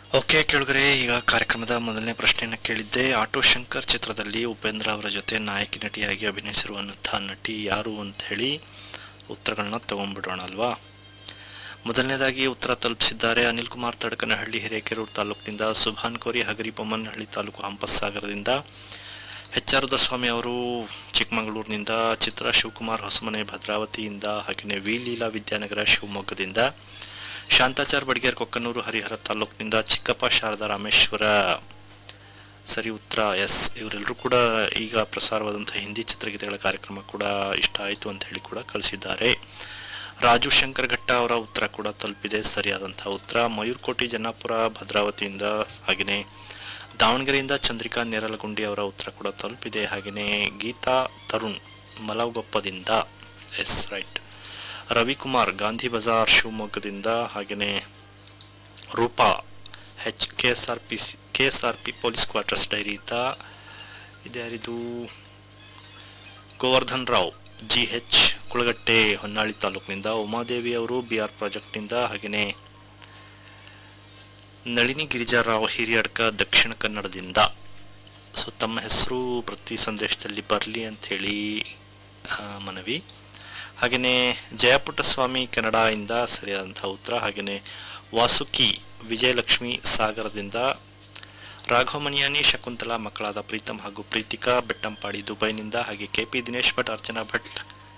okay ಕೇಳಿದ್ರೆ ಈಗ ಕಾರ್ಯಕ್ರಮದ ಮೊದಲನೇ ಪ್ರಶ್ನೆಯನ್ನು ಕೇಳಿದ್ದೆ ಆಟೋ ಶಂಕರ್ ಚಿತ್ರದಲ್ಲಿ ಉಪೇಂದ್ರ ಅವರ ಜೊತೆ ನಾಯಕಿ ನಟಿಯಾಗಿ ಅಭಿನಯಿಸಿರುವಂತಹ ನಟಿ ಯಾರು ಅಂತ ಹೇಳಿ ಉತ್ತರಗಳನ್ನ ತಗೊಂಡ್ಬಿಡೋಣ ಅಲ್ವಾ ಮೊದಲನೇದಾಗಿ ಉತ್ತರ ತಲುಪಿಸಿದ್ದಾರೆ ಅನಿಲ್ ಕುಮಾರ್ ತಡಕನಹಳ್ಳಿ ಹಿರೇಕೆರೂರು ತಾಲೂಕಿನಿಂದ ಸುಭಾನ್ ಕೋರಿ ಹಗರಿಬೊಮ್ಮನಹಳ್ಳಿ ತಾಲೂಕು ಹಂಪಸಾಗರದಿಂದ ಎಚ್ ಆರ್ ರುದ್ರಸ್ವಾಮಿ ಅವರು ಚಿಕ್ಕಮಗಳೂರಿನಿಂದ ಚಿತ್ರ ಶಿವಕುಮಾರ್ ಹೊಸಮನೆ ಭದ್ರಾವತಿಯಿಂದ ಹಾಗೆಯೇ ವಿ ಲೀಲಾ ವಿದ್ಯಾನಗರ ಶಿವಮೊಗ್ಗದಿಂದ ಶಾಂತಾಚಾರ್ ಬಡಿಗೇರ್ ಕೊಕ್ಕನೂರು ಹರಿಹರ ತಾಲೂಕಿನಿಂದ ಚಿಕ್ಕಪ್ಪ ಶಾರದಾ ರಾಮೇಶ್ವರ ಸರಿ ಉತ್ತರ ಎಸ್ ಇವರೆಲ್ಲರೂ ಕೂಡ ಈಗ ಪ್ರಸಾರವಾದಂತಹ ಹಿಂದಿ ಚಿತ್ರಗೀತೆಗಳ ಕಾರ್ಯಕ್ರಮ ಕೂಡ ಇಷ್ಟ ಆಯಿತು ಅಂತ ಹೇಳಿ ಕೂಡ ಕಳಿಸಿದ್ದಾರೆ ರಾಜು ಶಂಕರ್ ಘಟ್ಟ ಅವರ ಉತ್ತರ ಕೂಡ ತಲುಪಿದೆ ಸರಿಯಾದಂತಹ ಉತ್ತರ ಮಯೂರ್ಕೋಟಿ ಜನ್ನಾಪುರ ಭದ್ರಾವತಿಯಿಂದ ಹಾಗೆಯೇ ದಾವಣಗೆರೆಯಿಂದ ಚಂದ್ರಿಕಾ ನೇರಲಗುಂಡಿ ಅವರ ಉತ್ತರ ಕೂಡ ತಲುಪಿದೆ ಹಾಗೆಯೇ ಗೀತಾ ತರುಣ್ ಮಲಗೊಪ್ಪದಿಂದ ಎಸ್ ರೈಟ್ ರವಿಕುಮಾರ್ ಗಾಂಧಿ ಬಜಾರ್ ಶಿವಮೊಗ್ಗದಿಂದ ಹಾಗೆಯೇ Roopa H K S R P K S R P police quarters ಡೈರಿಯಿಂದ ಇದ್ಯಾರಿದು ಗೋವರ್ಧನ್ ರಾವ್ ಜಿ ಎಚ್ ಕುಳಗಟ್ಟೆ ಹೊನ್ನಾಳಿ ತಾಲೂಕಿನಿಂದ ಉಮಾದೇವಿ ಅವರು ಬಿ ಆರ್ ಪ್ರಾಜೆಕ್ಟ್ನಿಂದ ಹಾಗೆಯೇ ನಳಿನಿ ಗಿರಿಜಾರಾವ್ ಹಿರಿಯಡ್ಕ ದಕ್ಷಿಣ ಕನ್ನಡದಿಂದ ಸೊ ತಮ್ಮ ಹೆಸರು ಪ್ರತಿ ಸಂದೇಶದಲ್ಲಿ ಬರಲಿ ಅಂಥೇಳಿ ಮನವಿ ಹಾಗೆಯೇ ಜಯಪುಟ್ಟಸ್ವಾಮಿ ಕೆನಡಾಯಿಂದ ಸರಿಯಾದಂತಹ ಉತ್ತರ ಹಾಗೆಯೇ ವಾಸುಕಿ ವಿಜಯಲಕ್ಷ್ಮಿ ಸಾಗರದಿಂದ ರಾಘವ ಮಣಿಯಾನಿ ಶಕುಂತಲಾ ಮಕ್ಕಳಾದ ಪ್ರೀತಮ್ ಹಾಗೂ ಪ್ರೀತಿಕಾ ಬೆಟ್ಟಂಪಾಡಿ ದುಬೈನಿಂದ ಹಾಗೆ ಕೆ ಪಿ ದಿನೇಶ್ ಭಟ್ ಅರ್ಚನಾ ಭಟ್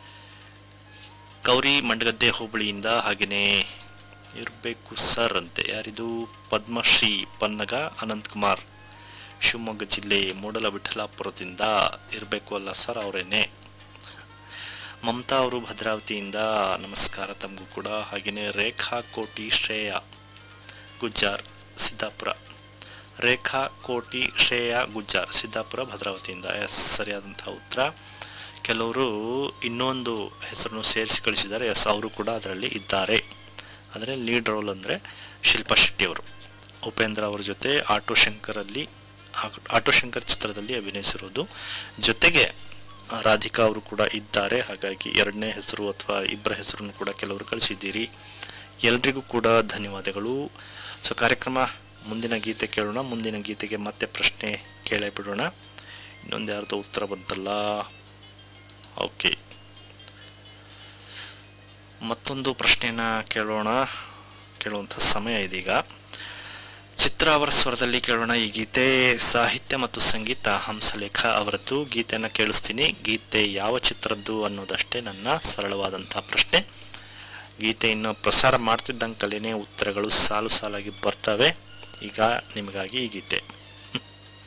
ಗೌರಿ ಮಂಡಗದ್ದೆ ಹೋಬಳಿಯಿಂದ ಹಾಗೆಯೇ ಇರಬೇಕು ಸರ್ ಅಂತೆ ಯಾರಿದು ಪದ್ಮಶ್ರೀ ಪನ್ನಗ ಅನಂತಕುಮಾರ್ ಶಿವಮೊಗ್ಗ ಜಿಲ್ಲೆ ಮೂಡಲ ವಿಠಲಾಪುರದಿಂದ ಇರಬೇಕು ಅಲ್ಲ ಸರ್ ಅವರೇನೆ ಮಮತಾ ಅವರು ಭದ್ರಾವತಿಯಿಂದ ನಮಸ್ಕಾರ ತಮಗೂ ಕೂಡ ಹಾಗೆಯೇ ರೇಖಾ ಕೋಟಿ ಶ್ರೇಯ ಗುಜ್ಜಾರ್ ಸಿದ್ದಾಪುರ ರೇಖಾ ಕೋಟಿ ಶ್ರೇಯ ಗುಜ್ಜಾರ್ ಸಿದ್ದಾಪುರ ಭದ್ರಾವತಿಯಿಂದ ಎಸ್ ಸರಿಯಾದಂತಹ ಉತ್ತರ ಕೆಲವರು ಇನ್ನೊಂದು ಹೆಸರನ್ನು ಸೇರಿಸಿ ಕಳಿಸಿದ್ದಾರೆ ಎಸ್ ಅವರು ಕೂಡ ಅದರಲ್ಲಿ ಇದ್ದಾರೆ ಅಂದರೆ ಲೀಡ್ ರೋಲ್ ಅಂದರೆ ಶಿಲ್ಪಾ ಶೆಟ್ಟಿ ಅವರು ಉಪೇಂದ್ರ ಅವರ ಜೊತೆ ಆಟೋ ಶಂಕರಲ್ಲಿ ಆಟೋ ಶಂಕರ್ ಚಿತ್ರದಲ್ಲಿ ಅಭಿನಯಿಸಿರೋದು ಜೊತೆಗೆ ರಾಧಿಕಾ ಅವರು ಕೂಡ ಇದ್ದಾರೆ ಹಾಗಾಗಿ ಎರಡನೇ ಹೆಸರು ಅಥವಾ ಇಬ್ಬರ ಹೆಸರನ್ನು ಕೂಡ ಕೆಲವರು ಕಳಿಸಿದ್ದೀರಿ ಎಲ್ರಿಗೂ ಕೂಡ ಧನ್ಯವಾದಗಳು ಸೊ ಕಾರ್ಯಕ್ರಮ ಮುಂದಿನ ಗೀತೆ ಕೇಳೋಣ ಮುಂದಿನ ಗೀತೆಗೆ ಮತ್ತೆ ಪ್ರಶ್ನೆ ಕೇಳೇ ಬಿಡೋಣ ಇನ್ನೊಂದು ಯಾರ್ದೋ ಉತ್ತರ ಬಂತಲ್ಲ ಓಕೆ ಮತ್ತೊಂದು ಪ್ರಶ್ನೆಯನ್ನ ಕೇಳೋಣ ಕೇಳುವಂಥ ಸಮಯ ಇದೀಗ ಚಿತ್ರ ಅವರ ಸ್ವರದಲ್ಲಿ ಕೇಳೋಣ ಈ ಗೀತೆ ಸಾಹಿತ್ಯ ಮತ್ತು ಸಂಗೀತ ಹಂಸಲೇಖ ಅವರದ್ದು ಗೀತೆಯನ್ನು ಕೇಳಿಸ್ತೀನಿ ಗೀತೆ ಯಾವ ಚಿತ್ರದ್ದು ಅನ್ನೋದಷ್ಟೇ ನನ್ನ ಸರಳವಾದಂತಹ ಪ್ರಶ್ನೆ ಗೀತೆ ಇನ್ನು ಪ್ರಸಾರ ಮಾಡ್ತಿದ್ದಂಕಲೇನೆ ಉತ್ತರಗಳು ಸಾಲು ಸಾಲಾಗಿ ಬರ್ತವೆ ಈಗ ನಿಮಗಾಗಿ ಈ ಗೀತೆ